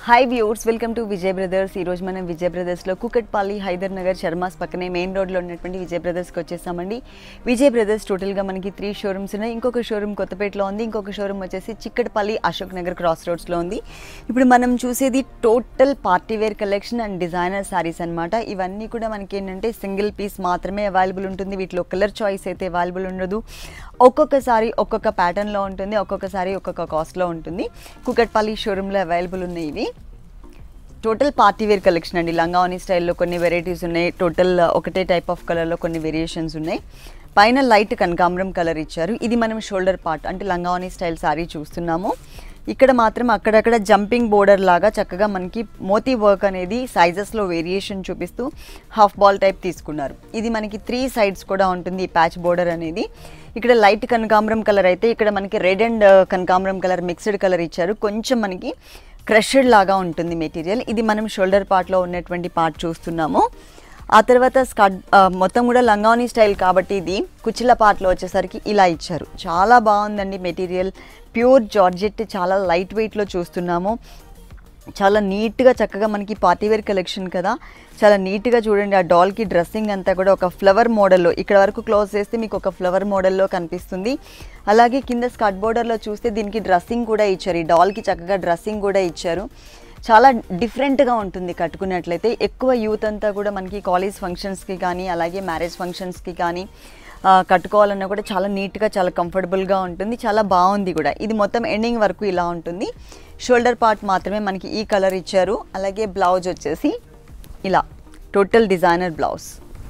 hi viewers welcome to Vijay brothers ఈరోజు మనం విజయ్ బ్రదర్స్లో కుకట్పల్లి హైదర్ నగర్ శర్మాస్ పక్కనే మెయిన్ రోడ్లో ఉన్నటువంటి విజయ్ బ్రదర్స్కి వచ్చేసామండి విజయ్ బ్రదర్స్ టోటల్గా మనకి త్రీ షోరూమ్స్ ఉన్నాయి ఇంకొక షోరూమ్ కొత్తపేటలో ఉంది ఇంకొక షోరూమ్ వచ్చేసి చిక్కటపల్లి అశోక్ నగర్ క్రాస్ రోడ్స్లో ఉంది ఇప్పుడు మనం చూసేది total party wear collection and designer saris అన్నమాట ఇవన్నీ కూడా మనకి ఏంటంటే సింగిల్ పీస్ మాత్రమే అవైలబుల్ ఉంటుంది వీటిలో కలర్ చాయిస్ అయితే అవైలబుల్ ఉండదు ఒక్కొక్కసారి ఒక్కొక్క ప్యాటర్న్లో ఉంటుంది ఒక్కొక్కసారి ఒక్కొక్క కాస్ట్లో ఉంటుంది కుకట్పల్లి షోరూంలో అవైలబుల్ ఉన్నాయి ఇవి టోటల్ పార్టీ వేర్ కలెక్షన్ అండి లంగావని స్టైల్లో కొన్ని వెరైటీస్ ఉన్నాయి టోటల్ ఒకటే టైప్ ఆఫ్ కలర్లో కొన్ని వేరియేషన్స్ ఉన్నాయి పైన లైట్ కనకాంబరం కలర్ ఇచ్చారు ఇది మనం షోల్డర్ పార్ట్ అంటే లంగావని స్టైల్ సారీ చూస్తున్నాము ఇక్కడ మాత్రం అక్కడక్కడ జంపింగ్ బోర్డర్ లాగా చక్కగా మనకి మోతీ వర్క్ అనేది సైజెస్లో వేరియేషన్ చూపిస్తూ హాఫ్ బాల్ టైప్ తీసుకున్నారు ఇది మనకి త్రీ సైడ్స్ కూడా ఉంటుంది ఈ ప్యాచ్ బోర్డర్ అనేది ఇక్కడ లైట్ కనకాంబరం కలర్ అయితే ఇక్కడ మనకి రెడ్ అండ్ కనకాంబరం కలర్ మిక్స్డ్ కలర్ ఇచ్చారు కొంచెం మనకి క్రషెడ్ లాగా ఉంటుంది మెటీరియల్ ఇది మనం షోల్డర్ పార్ట్లో ఉన్నటువంటి పార్ట్ చూస్తున్నాము ఆ తర్వాత స్కడ్ ఆ, మొత్తం కూడా లంగావని స్టైల్ కాబట్టి ఇది కుచ్చిల పార్ట్లో వచ్చేసరికి ఇలా ఇచ్చారు చాలా బాగుందండి మెటీరియల్ ప్యూర్ జార్జెట్ చాలా లైట్ వెయిట్లో చూస్తున్నాము చాలా నీట్గా చక్కగా మనకి పార్టీ వేర్ కలెక్షన్ కదా చాలా నీట్గా చూడండి ఆ డాల్కి డ్రెస్సింగ్ అంతా కూడా ఒక ఫ్లవర్ మోడల్లో ఇక్కడ వరకు క్లోజ్ చేస్తే మీకు ఒక ఫ్లవర్ మోడల్లో కనిపిస్తుంది అలాగే కింద స్కర్ట్ బోర్డర్లో చూస్తే దీనికి డ్రెస్సింగ్ కూడా ఇచ్చారు ఈ డాల్కి చక్కగా డ్రెస్సింగ్ కూడా ఇచ్చారు చాలా డిఫరెంట్గా ఉంటుంది కట్టుకున్నట్లయితే ఎక్కువ యూత్ అంతా కూడా మనకి కాలేజ్ ఫంక్షన్స్కి కానీ అలాగే మ్యారేజ్ ఫంక్షన్స్కి కానీ ఆ, కట్టుకోవాలన్నా కూడా చాలా నీట్గా చాలా కంఫర్టబుల్గా ఉంటుంది చాలా బాగుంది కూడా ఇది మొత్తం ఎండింగ్ వరకు ఇలా ఉంటుంది షోల్డర్ పార్ట్ మాత్రమే మనకి ఈ కలర్ ఇచ్చారు అలాగే బ్లౌజ్ వచ్చేసి ఇలా టోటల్ డిజైనర్ బ్లౌజ్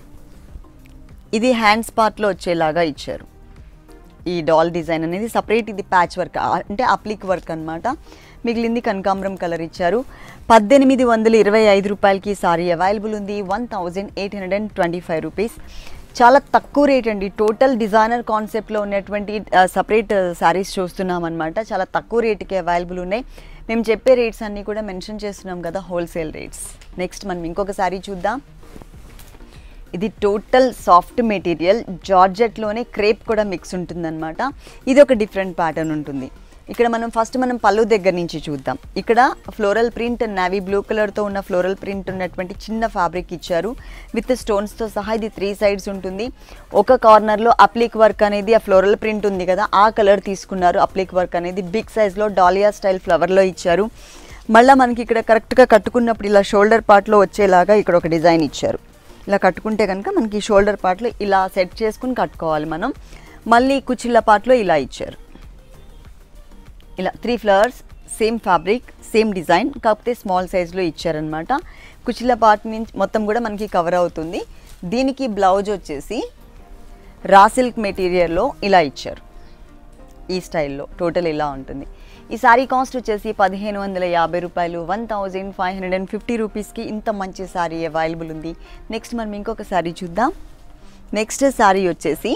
ఇది హ్యాండ్స్ పార్ట్లో వచ్చేలాగా ఇచ్చారు ఈ డాల్ డిజైన్ అనేది సపరేట్ ఇది ప్యాచ్ వర్క్ ఆ- అంటే అప్లిక్ వర్క్ అన్నమాట మిగిలింది కనకాంబరం కలర్ ఇచ్చారు పద్దెనిమిది వందల ఇరవై ఐదు రూపాయలకి ఈ సారీ అవైలబుల్ ఉంది one thousand eight hundred and twenty five rupees చాలా తక్కువ రేట్ అండి టోటల్ డిజైనర్ కాన్సెప్ట్లో ఉన్నటువంటి సపరేట్ శారీస్ చూస్తున్నాం అనమాట చాలా తక్కువ రేటుకి అవైలబుల్ ఉన్నాయి మేము చెప్పే రేట్స్ అన్నీ కూడా మెన్షన్ చేస్తున్నాం కదా హోల్సేల్ రేట్స్ నెక్స్ట్ మనం ఇంకొక శారీ చూద్దాం ఇది టోటల్ సాఫ్ట్ మెటీరియల్ జార్జెట్లోనే క్రేప్ కూడా మిక్స్ ఉంటుందన్నమాట ఇది ఒక డిఫరెంట్ ప్యాటర్న్ ఉంటుంది ఇక్కడ మనం ఫస్ట్ మనం పళ్ళు దగ్గర నుంచి చూద్దాం ఇక్కడ ఫ్లోరల్ ప్రింట్ నావీ బ్లూ కలర్తో ఉన్న ఫ్లోరల్ ప్రింట్ ఉన్నటువంటి చిన్న ఫ్యాబ్రిక్ ఇచ్చారు విత్ స్టోన్స్తో సహా ఇది త్రీ సైడ్స్ ఉంటుంది ఒక కార్నర్లో అప్లిక్ వర్క్ అనేది ఆ ఫ్లోరల్ ప్రింట్ ఉంది కదా ఆ కలర్ తీసుకున్నారు అప్లిక్ వర్క్ అనేది బిగ్ సైజ్లో డాలియా స్టైల్ ఫ్లవర్లో ఇచ్చారు మళ్ళీ మనకి ఇక్కడ కరెక్ట్గా కట్టుకున్నప్పుడు ఇలా షోల్డర్ పార్ట్లో వచ్చేలాగా ఇక్కడ ఒక డిజైన్ ఇచ్చారు ఇలా కట్టుకుంటే కనుక మనకి షోల్డర్ పార్ట్లో ఇలా సెట్ చేసుకుని కట్టుకోవాలి మనం మళ్ళీ కుచ్చిళ్ళ పార్ట్లో ఇలా ఇచ్చారు ఇలా three flowers same fabric same design కాకపోతే స్మాల్ సైజ్లో ఇచ్చారనమాట కుచ్చిళ్ళ పార్ట్ నుంచి మొత్తం కూడా మనకి కవర్ అవుతుంది దీనికి బ్లౌజ్ వచ్చేసి రా సిల్క్ మెటీరియల్లో ఇలా ఇచ్చారు ఈ స్టైల్లో టోటల్ ఇలా ఉంటుంది ఈ సారీ కాస్ట్ వచ్చేసి పదిహేను వందల యాభై రూపాయలు one thousand five hundred and fifty రూపీస్కి ఇంత మంచి సారీ అవైలబుల్ ఉంది నెక్స్ట్ మనం ఇంకొక సారీ చూద్దాం నెక్స్ట్ సారీ వచ్చేసి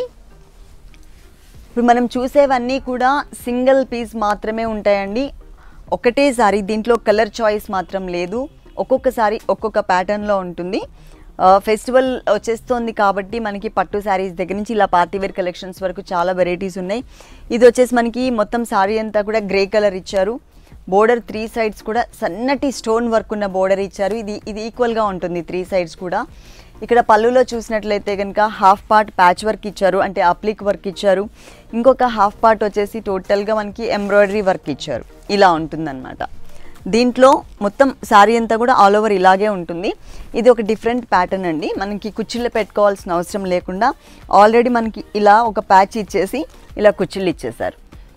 ఇప్పుడు మనం చూసేవన్నీ కూడా సింగిల్ పీస్ మాత్రమే ఉంటాయండి ఒకటే సారీ దీంట్లో కలర్ చాయిస్ మాత్రం లేదు ఒక్కొక్కసారి ఒక్కొక్క ప్యాటర్న్లో ఉంటుంది ఫెస్టివల్ వచ్చేస్తోంది కాబట్టి మనకి పట్టు శారీస్ దగ్గర నుంచి ఇలా పార్టీ వేర్ కలెక్షన్స్ వరకు చాలా వెరైటీస్ ఉన్నాయి ఇది వచ్చేసి మనకి మొత్తం శారీ అంతా కూడా గ్రే కలర్ ఇచ్చారు బోర్డర్ త్రీ సైడ్స్ కూడా సన్నటి స్టోన్ వర్క్ ఉన్న బోర్డర్ ఇచ్చారు ఇది ఇది ఈక్వల్గా ఉంటుంది త్రీ సైడ్స్ కూడా ఇక్కడ పళ్ళులో చూసినట్లయితే కనుక హాఫ్ పార్ట్ ప్యాచ్ వర్క్ ఇచ్చారు అంటే అప్లిక్ వర్క్ ఇచ్చారు ఇంకొక హాఫ్ పార్ట్ వచ్చేసి టోటల్గా మనకి ఎంబ్రాయిడరీ వర్క్ ఇచ్చారు ఇలా ఉంటుందన్నమాట దీంట్లో మొత్తం శారీ అంతా కూడా ఆల్ ఓవర్ ఇలాగే ఉంటుంది ఇది ఒక డిఫరెంట్ ప్యాటర్న్ అండి మనకి కుచ్చిళ్ళు పెట్టుకోవాల్సిన అవసరం లేకుండా ఆల్రెడీ మనకి ఇలా ఒక ప్యాచ్ ఇచ్చేసి ఇలా కుచ్చిళ్ళు ఇచ్చేసారు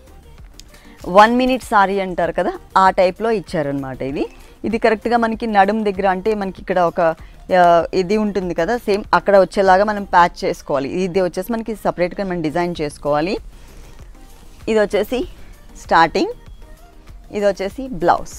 వన్ మినిట్ సారీ అంటారు కదా ఆ టైప్లో ఇచ్చారనమాట ఇది ఇది కరెక్ట్గా మనకి నడుం దగ్గర అంటే మనకి ఇక్కడ ఒక ఆ, ఇది ఉంటుంది కదా సేమ్ అక్కడ వచ్చేలాగా మనం ప్యాచ్ చేసుకోవాలి ఇది వచ్చేసి మనకి సపరేట్గా మనం డిజైన్ చేసుకోవాలి ఇది వచ్చేసి స్టార్టింగ్ ఇది వచ్చేసి బ్లౌజ్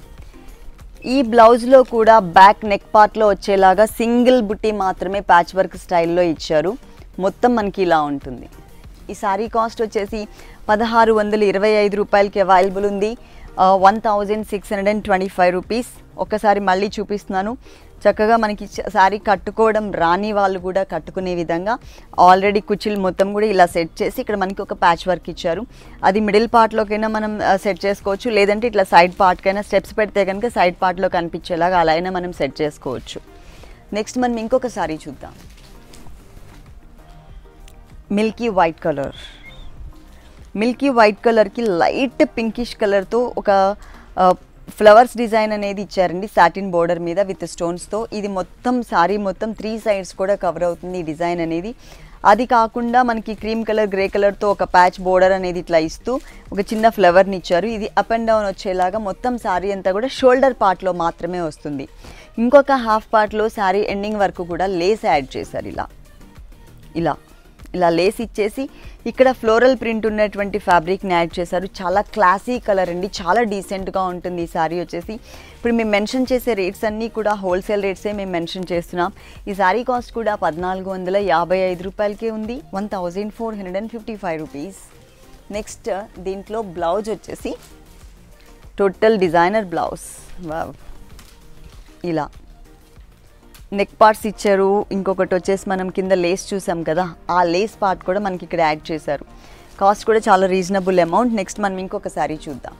ఈ బ్లౌజ్లో కూడా బ్యాక్ నెక్ పార్ట్లో వచ్చేలాగా సింగిల్ బుట్టి మాత్రమే ప్యాచ్ వర్క్ స్టైల్లో ఇచ్చారు మొత్తం మనకి ఇలా ఉంటుంది ఈ సారీ కాస్ట్ వచ్చేసి పదహారు వందల ఇరవై ఐదు రూపాయలకి అవైలబుల్ ఉంది one thousand six hundred and twenty five rupees ఒక్కసారి మళ్ళీ చూపిస్తున్నాను చక్కగా మనకి చ- శారీ కట్టుకోవడం రాని వాళ్ళు కూడా కట్టుకునే విధంగా ఆల్రెడీ కుర్చీలు మొత్తం కూడా ఇలా సెట్ చేసి ఇక్కడ మనకి ఒక ప్యాచ్ వర్క్ ఇచ్చారు అది మిడిల్ పార్ట్లోకైనా మనం సెట్ చేసుకోవచ్చు లేదంటే ఇట్లా సైడ్ పార్ట్కైనా స్టెప్స్ పెడితే కనుక సైడ్ పార్ట్లో కనిపించేలాగా అలా అయినా మనం సెట్ చేసుకోవచ్చు నెక్స్ట్ మనం ఇంకొక సారీ చూద్దాం milky white colour milky white కలర్కి లైట్ పింకిష్ కలర్తో ఒక ఫ్లవర్స్ డిజైన్ అనేది ఇచ్చారండి సాటిన్ బోర్డర్ మీద విత్ స్టోన్స్తో ఇది మొత్తం సారీ మొత్తం త్రీ సైడ్స్ కూడా కవర్ అవుతుంది ఈ డిజైన్ అనేది అది కాకుండా మనకి క్రీమ్ కలర్ గ్రే కలర్తో ఒక ప్యాచ్ బోర్డర్ అనేది ఇట్లా ఇస్తూ ఒక చిన్న ఫ్లవర్ని ఇచ్చారు ఇది అప్ అండ్ డౌన్ వచ్చేలాగా మొత్తం శారీ అంతా కూడా షోల్డర్ పార్ట్లో మాత్రమే వస్తుంది ఇంకొక హాఫ్ పార్ట్లో శారీ ఎండింగ్ వరకు కూడా లేస్ యాడ్ చేశారు ఇలా ఇలా ఇలా లేస్ ఇచ్చేసి ఇక్కడ ఫ్లోరల్ ప్రింట్ ఉన్నటువంటి ఫ్యాబ్రిక్ని యాడ్ చేశారు చాలా క్లాసీ కలర్ అండి చాలా డీసెంట్గా ఉంటుంది ఈ సారీ వచ్చేసి ఇప్పుడు మేము మెన్షన్ చేసే రేట్స్ అన్నీ కూడా హోల్సేల్ రేట్సే మేము మెన్షన్ చేస్తున్నాం ఈ సారీ కాస్ట్ కూడా పద్నాలుగు వందల యాభై ఐదు రూపాయలకే ఉంది one thousand four hundred and fifty five rupees next దీంట్లో బ్లౌజ్ వచ్చేసి టోటల్ డిజైనర్ బ్లౌజ్ వావ్ ఇలా నెక్ పార్ట్స్ ఇచ్చారు ఇంకొకటి వచ్చేసి మనం కింద లేస్ చూసాం కదా ఆ లేస్ పార్ట్ కూడా మనకి ఇక్కడ యాడ్ చేశారు కాస్ట్ కూడా చాలా రీజనబుల్ అమౌంట్ నెక్స్ట్ మనం ఇంకొక సారీ చూద్దాం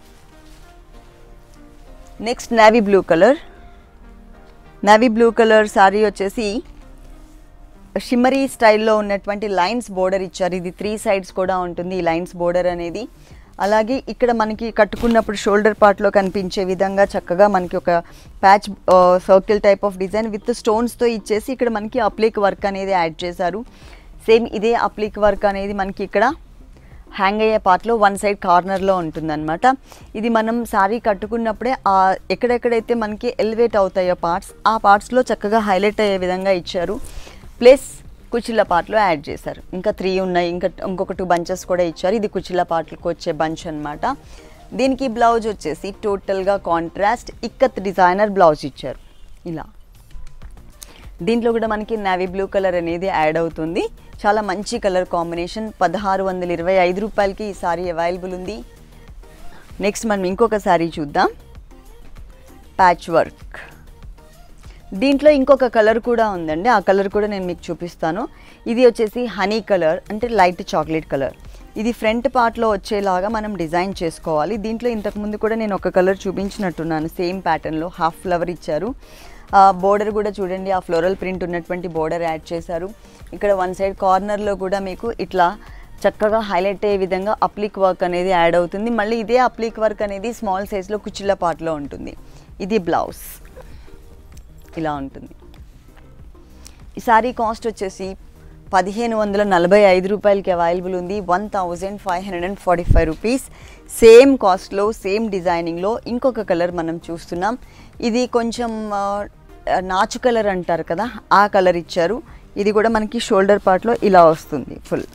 next navy blue colour navy blue colour sari వచ్చేసి షిమ్మరీ స్టైల్లో ఉన్నటువంటి లైన్స్ బోర్డర్ ఇచ్చారు ఇది త్రీ సైడ్స్ కూడా ఉంటుంది ఈ లైన్స్ బోర్డర్ అనేది అలాగే ఇక్కడ మనకి కట్టుకున్నప్పుడు షోల్డర్ పార్ట్లో కనిపించే విధంగా చక్కగా మనకి ఒక patch circle type of design with స్టోన్స్తో ఇచ్చేసి ఇక్కడ మనకి అప్లిక్ వర్క్ అనేది యాడ్ చేశారు సేమ్ ఇదే అప్లిక్ వర్క్ అనేది మనకి ఇక్కడ హ్యాంగ్ అయ్యే పార్ట్లో వన్ సైడ్ కార్నర్లో ఉంటుందన్నమాట ఇది మనం శారీ కట్టుకున్నప్పుడే ఆ ఎక్కడెక్కడైతే మనకి ఎలివేట్ అవుతాయో పార్ట్స్ ఆ పార్ట్స్లో చక్కగా హైలైట్ అయ్యే విధంగా ఇచ్చారు ప్లస్ కుచిల్ల పార్ట్లో యాడ్ చేశారు ఇంకా త్రీ ఉన్నాయి ఇంకా ఇంకొక టూ బంచెస్ కూడా ఇచ్చారు ఇది కుచిల్ల పార్ట్లకు వచ్చే బంచ్ అన్నమాట దీనికి బ్లౌజ్ వచ్చేసి టోటల్గా కాంట్రాస్ట్ ఇక్కత్ డిజైనర్ బ్లౌజ్ ఇచ్చారు ఇలా దీంట్లో కూడా మనకి నావీ బ్లూ కలర్ అనేది యాడ్ అవుతుంది చాలా మంచి కలర్ కాంబినేషన్ పదహారు వందల ఇరవై ఐదు రూపాయలకి ఈ సారీ అవైలబుల్ ఉంది నెక్స్ట్ మనం ఇంకొక సారీ చూద్దాం ప్యాచ్ వర్క్ దీంట్లో ఇంకొక కలర్ కూడా ఉందండి ఆ కలర్ కూడా నేను మీకు చూపిస్తాను ఇది వచ్చేసి హనీ కలర్ అంటే లైట్ చాక్లెట్ కలర్ ఇది ఫ్రంట్ పార్ట్లో వచ్చేలాగా మనం డిజైన్ చేసుకోవాలి దీంట్లో ఇంతకుముందు కూడా నేను ఒక కలర్ చూపించినట్టున్నాను సేమ్ ప్యాటర్న్లో హాఫ్ ఫ్లవర్ ఇచ్చారు బోర్డర్ కూడా చూడండి ఆ ఫ్లోరల్ ప్రింట్ ఉన్నటువంటి బోర్డర్ యాడ్ చేశారు ఇక్కడ వన్ సైడ్ కార్నర్లో కూడా మీకు ఇట్లా చక్కగా హైలైట్ అయ్యే విధంగా అప్లిక్ వర్క్ అనేది యాడ్ అవుతుంది మళ్ళీ ఇదే అప్లిక్ వర్క్ అనేది స్మాల్ సైజ్లో కుచ్చిళ్ళ పార్ట్లో ఉంటుంది ఇది బ్లౌజ్ ఇలా ఉంటుంది ఈ సారీ కాస్ట్ వచ్చేసి పదిహేను వందల నలభై ఐదు రూపాయలకి అవైలబుల్ ఉంది one thousand five hundred and forty five rupees same కాస్ట్లో సేమ్ డిజైనింగ్లో ఇంకొక కలర్ మనం చూస్తున్నాం ఇది కొంచెం ఆ, నాచు కలర్ అంటారు కదా ఆ కలర్ ఇచ్చారు ఇది కూడా మనకి షోల్డర్ పార్ట్లో ఇలా వస్తుంది ఫుల్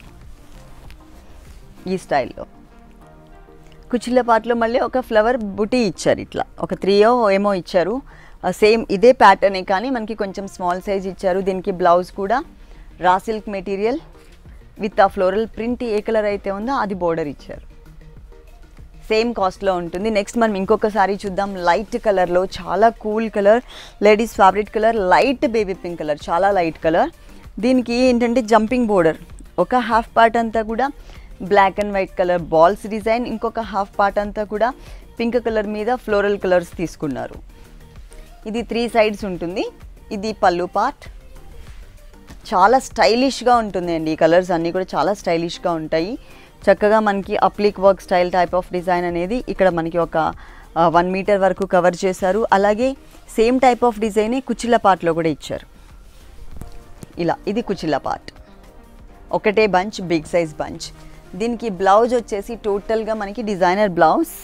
ఈ స్టైల్లో కుచిళ్ళ పాటలో మళ్ళీ ఒక ఫ్లవర్ బుటీ ఇచ్చారు ఇట్లా ఒక త్రీయో ఏమో ఇచ్చారు సేమ్ ఇదే ప్యాటర్నే కానీ మనకి కొంచెం స్మాల్ సైజ్ ఇచ్చారు దీనికి బ్లౌజ్ కూడా రా సిల్క్ మెటీరియల్ విత్ ఆ ఫ్లోరల్ ప్రింట్ ఏ కలర్ అయితే ఉందో అది బోర్డర్ ఇచ్చారు సేమ్ కాస్ట్లో ఉంటుంది నెక్స్ట్ మనం ఇంకొక సారీ చూద్దాం లైట్ కలర్లో చాలా cool colour ladies favourite colour light baby pink colour చాలా లైట్ కలర్ దీనికి ఏంటంటే జంపింగ్ బోర్డర్ ఒక హాఫ్ పార్ట్ అంతా కూడా black and white colour balls design ఇంకొక హాఫ్ పార్ట్ అంతా కూడా పింక్ కలర్ మీద ఫ్లోరల్ కలర్స్ తీసుకున్నారు ఇది త్రీ సైడ్స్ ఉంటుంది ఇది పళ్ళు పార్ట్ చాలా స్టైలిష్గా ఉంటుందండి ఈ కలర్స్ అన్నీ కూడా చాలా స్టైలిష్గా ఉంటాయి చక్కగా మనకి applique work style type of design అనేది ఇక్కడ మనకి ఒక వన్ మీటర్ వరకు కవర్ చేశారు అలాగే సేమ్ టైప్ ఆఫ్ డిజైనే కుచిళ్ళ పార్ట్లో కూడా ఇచ్చారు ఇలా ఇది కుచిళ్ళ పార్ట్ ఒకటే బంచ్ బిగ్ సైజ్ బంచ్ దీనికి బ్లౌజ్ వచ్చేసి టోటల్గా మనకి డిజైనర్ బ్లౌజ్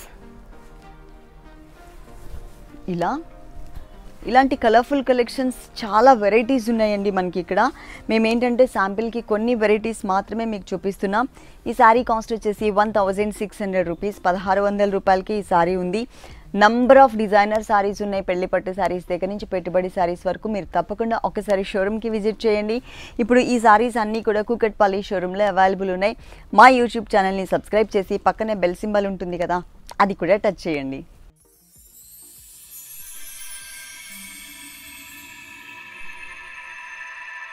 ఇలా ఇలాంటి కలర్ఫుల్ కలెక్షన్స్ చాలా వెరైటీస్ ఉన్నాయండి మనకి ఇక్కడ మేము ఏంటంటే శాంపిల్కి కొన్ని వెరైటీస్ మాత్రమే మీకు చూపిస్తున్నాం ఈ శారీ కాస్ట్ వచ్చేసి one thousand six hundred rupees పదహారు వందల రూపాయలకి ఈ శారీ ఉంది నంబర్ ఆఫ్ డిజైనర్ సారీస్ ఉన్నాయి పెళ్లి పట్టు సారీస్ దగ్గర నుంచి పెట్టుబడి సారీస్ వరకు మీరు తప్పకుండా ఒకసారి షోరూమ్కి విజిట్ చేయండి ఇప్పుడు ఈ సారీస్ అన్నీ కూడా కూకట్పల్లి షోరూంలో అవైలబుల్ ఉన్నాయి మా యూట్యూబ్ ఛానల్ని సబ్స్క్రైబ్ చేసి పక్కనే బెల్ సింబల్ ఉంటుంది కదా అది కూడా టచ్ చేయండి